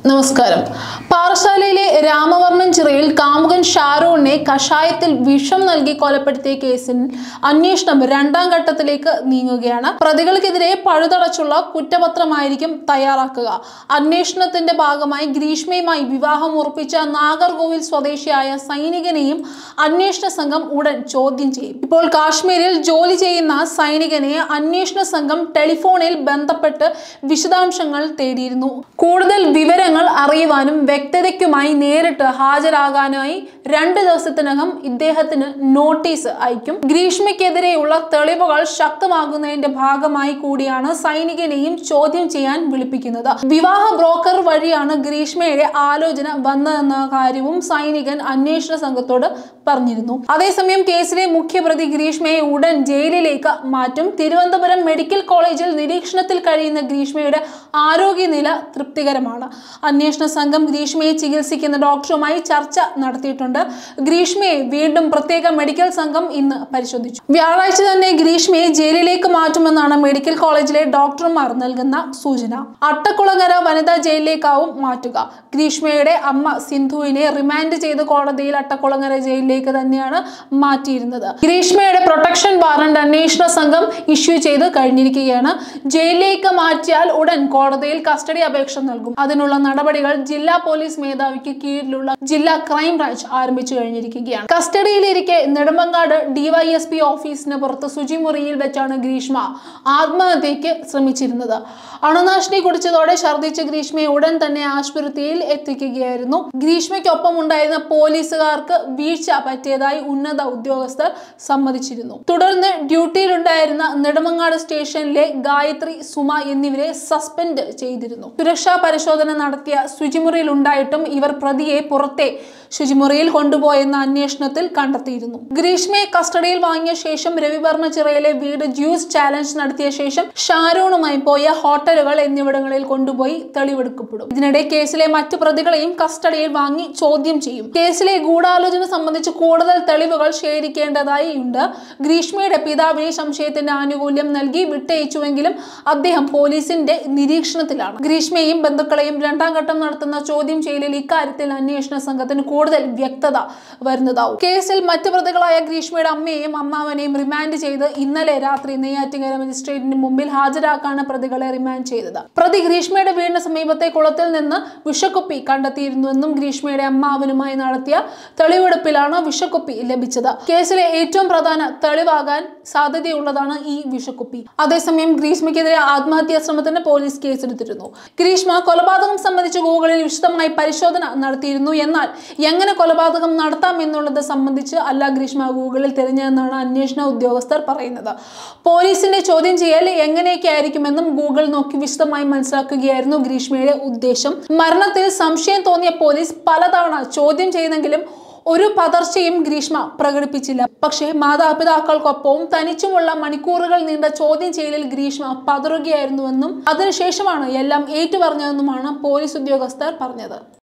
നമസ്കാരം പാറശാലയിലെ രാമവർമ്മൻ ചിറയിൽ കാമുകൻ ഷാരൂണിനെ കഷായത്തിൽ വിഷം നൽകി കൊലപ്പെടുത്തിയ കേസിൽ അന്വേഷണം രണ്ടാം ഘട്ടത്തിലേക്ക് നീങ്ങുകയാണ് പ്രതികൾക്കെതിരെ പഴുതടച്ചുള്ള കുറ്റപത്രമായിരിക്കും തയ്യാറാക്കുക അന്വേഷണത്തിന്റെ ഭാഗമായി ഗ്രീഷ്മയുമായി വിവാഹം ഉറപ്പിച്ച നാഗർകോവിൽ സ്വദേശിയായ സൈനികനെയും അന്വേഷണ സംഘം ഉടൻ ചോദ്യം ചെയ്യും ഇപ്പോൾ കാശ്മീരിൽ ജോലി ചെയ്യുന്ന സൈനികനെ അന്വേഷണ സംഘം ടെലിഫോണിൽ ബന്ധപ്പെട്ട് വിശദാംശങ്ങൾ തേടിയിരുന്നു കൂടുതൽ വിവരങ്ങൾ അറിയുവാനും വ്യക്തതയ്ക്കുമായി നേരിട്ട് ഹാജരാകാനായി രണ്ട് ദിവസത്തിനകം ഇദ്ദേഹത്തിന് നോട്ടീസ് അയക്കും ഗ്രീഷ്മയ്ക്കെതിരെയുള്ള തെളിവുകൾ ശക്തമാകുന്നതിന്റെ ഭാഗമായി കൂടിയാണ് സൈനികനെയും ചോദ്യം ചെയ്യാൻ വിളിപ്പിക്കുന്നത് വിവാഹ ബ്രോക്കർ വഴിയാണ് ഗ്രീഷ്മയുടെ ആലോചന വന്നതെന്ന കാര്യവും സൈനികൻ അന്വേഷണ സംഘത്തോട് പറഞ്ഞിരുന്നു അതേസമയം കേസിലെ മുഖ്യപ്രതി ഗ്രീഷ്മയെ ഉടൻ ജയിലിലേക്ക് മാറ്റും തിരുവനന്തപുരം മെഡിക്കൽ കോളേജിൽ നിരീക്ഷണത്തിൽ കഴിയുന്ന ഗ്രീഷ്മയുടെ ആരോഗ്യനില തൃപ്തികരമാണ് അന്വേഷണ സംഘം ഗ്രീഷ്മയെ ചികിത്സിക്കുന്ന ഡോക്ടറുമായി ചർച്ച നടത്തിയിട്ടുണ്ട് ഗ്രീഷ്മയെ വീണ്ടും പ്രത്യേക മെഡിക്കൽ സംഘം ഇന്ന് പരിശോധിച്ചു വ്യാഴാഴ്ച തന്നെ ഗ്രീഷ്മയെ ജയിലിലേക്ക് മാറ്റുമെന്നാണ് മെഡിക്കൽ കോളേജിലെ ഡോക്ടർമാർ നൽകുന്ന സൂചന അട്ടക്കുളങ്ങര വനിതാ ജയിലിലേക്കാവും മാറ്റുക ഗ്രീഷ്മയുടെ അമ്മ സിന്ധുവിനെ റിമാൻഡ് ചെയ്ത് കോടതിയിൽ അട്ടക്കുളങ്ങര ജയിലിലേക്ക് തന്നെയാണ് മാറ്റിയിരുന്നത് ഗ്രീഷ്മയുടെ പ്രൊട്ടക്ഷൻ വാറണ്ട് അന്വേഷണ സംഘം ഇഷ്യൂ ചെയ്ത് കഴിഞ്ഞിരിക്കുകയാണ് ജയിലിലേക്ക് മാറ്റിയാൽ ഉടൻ കോടതിയിൽ കസ്റ്റഡി അപേക്ഷ നൽകും അതിനുള്ള നടപടികൾ ജില്ലാ പോലീസ് മേധാവിക്ക് കീഴിലുള്ള ജില്ലാ ക്രൈം ബ്രാഞ്ച് ആരംഭിച്ചു കഴിഞ്ഞിരിക്കുകയാണ് കസ്റ്റഡിയിലിരിക്കെ നെടുമങ്ങാട് ഡിവൈഎസ്പി ഓഫീസിന് പുറത്ത് ശുചിമുറിയിൽ വെച്ചാണ് ഗ്രീഷ്മ ആത്മഹത്യക്ക് ശ്രമിച്ചിരുന്നത് അണുനാശിനി കുടിച്ചതോടെ ഛർദ്ദിച്ച ഗ്രീഷ്മയെ ഉടൻ തന്നെ ആശുപത്രിയിൽ എത്തിക്കുകയായിരുന്നു ഗ്രീഷ്മയ്ക്കൊപ്പം ഉണ്ടായിരുന്ന പോലീസുകാർക്ക് വീഴ്ച പറ്റിയതായി ഉന്നത ഉദ്യോഗസ്ഥർ സമ്മതിച്ചിരുന്നു തുടർന്ന് ഡ്യൂട്ടിയിലുണ്ടായിരുന്ന നെടുമങ്ങാട് സ്റ്റേഷനിലെ ഗായത്രി സുമ എന്നിവരെ സസ്പെൻഡ് ചെയ്തിരുന്നു സുരക്ഷാ പരിശോധന നടത്തിയ ശുചിമുറിയിൽ ഉണ്ടായിട്ടും ഇവർ പ്രതിയെ പുറത്തെ ശുചിമുറിയിൽ കൊണ്ടുപോയെന്ന അന്വേഷണത്തിൽ കണ്ടെത്തിയിരുന്നു ഗ്രീഷ്മയെ കസ്റ്റഡിയിൽ വാങ്ങിയ ശേഷം രവിവർമ്മ ചിറയിലെ വീട് ജ്യൂസ് ചാലഞ്ച് നടത്തിയ ശേഷം ഷാരൂണുമായി പോയ ഹോട്ടലുകൾ എന്നിവിടങ്ങളിൽ കൊണ്ടുപോയി തെളിവെടുക്കപ്പെടും ഇതിനിടെ കേസിലെ മറ്റു പ്രതികളെയും കസ്റ്റഡിയിൽ വാങ്ങി ചോദ്യം ചെയ്യും കേസിലെ ഗൂഢാലോചന സംബന്ധിച്ച് കൂടുതൽ തെളിവുകൾ ശേഖരിക്കേണ്ടതായി ഉണ്ട് ഗ്രീഷ്മയുടെ പിതാവിനെ സംശയത്തിന്റെ ആനുകൂല്യം നൽകി വിട്ടയച്ചുവെങ്കിലും അദ്ദേഹം പോലീസിന്റെ നിരീക്ഷണത്തിലാണ് ഗ്രീഷ്മയെയും ബന്ധുക്കളെയും രണ്ടാം ഘട്ടം നടത്തുന്ന ചോദ്യം ചെയ്യലിൽ ഇക്കാര്യത്തിൽ അന്വേഷണ സംഘത്തിന് കൂടുതൽ വ്യക്തത വരുന്നതാവും കേസിൽ മറ്റു പ്രതികളായ ഗ്രീഷ്മയുടെ അമ്മയെയും അമ്മാവനെയും റിമാൻഡ് ചെയ്ത് ഇന്നലെ രാത്രി നെയ്യാറ്റിങ്കര മജിസ്ട്രേറ്റിന് മുമ്പിൽ ഹാജരാക്കാണ് പ്രതികളെ റിമാൻഡ് ചെയ്തത് പ്രതി ഗ്രീഷ്മയുടെ വീടിന് സമീപത്തെ കുളത്തിൽ നിന്ന് വിഷക്കുപ്പി കണ്ടെത്തിയിരുന്നുവെന്നും ഗ്രീഷ്മയുടെ അമ്മാവനുമായി നടത്തിയ തെളിവെടുപ്പിലാണ് വിഷക്കുപ്പി ലഭിച്ചത് കേസിലെ ഏറ്റവും പ്രധാന തെളിവാകാൻ സാധ്യതയുള്ളതാണ് ഈ വിഷക്കുപ്പി അതേസമയം ഗ്രീഷ്മയ്ക്കെതിരെ ആത്മഹത്യാ ശ്രമത്തിന് പോലീസ് കേസെടുത്തിരുന്നു ഗ്രീഷ്മ കൊലപാതകം സംബന്ധിച്ച് ഗൂഗിളിൽ വിശദമായി പരിശോധന നടത്തിയിരുന്നു എന്നാൽ എങ്ങനെ കൊലപാതകം നടത്താം എന്നുള്ളത് സംബന്ധിച്ച് അല്ല ഗ്രീഷ്മ ഗൂഗിളിൽ തിരഞ്ഞതെന്നാണ് അന്വേഷണ ഉദ്യോഗസ്ഥർ പറയുന്നത് പോലീസിന്റെ ചോദ്യം ചെയ്യൽ എങ്ങനെയൊക്കെ ആയിരിക്കുമെന്നും ഗൂഗിൾ നോക്കി വിശദമായി മനസ്സിലാക്കുകയായിരുന്നു ഗ്രീഷ്മയുടെ ഉദ്ദേശം മരണത്തിൽ സംശയം തോന്നിയ പോലീസ് പലതവണ ചോദ്യം ചെയ്തെങ്കിലും ഒരു പതർച്ചയും ഗ്രീഷ്മ പ്രകടിപ്പിച്ചില്ല പക്ഷേ മാതാപിതാക്കൾക്കൊപ്പവും തനിച്ചുമുള്ള മണിക്കൂറുകൾ നീണ്ട ചോദ്യം ചെയ്യലിൽ ഗ്രീഷ്മ പതറുകയായിരുന്നുവെന്നും അതിനുശേഷമാണ് എല്ലാം ഏറ്റുപറഞ്ഞതെന്നുമാണ് പോലീസ് ഉദ്യോഗസ്ഥർ പറഞ്ഞത്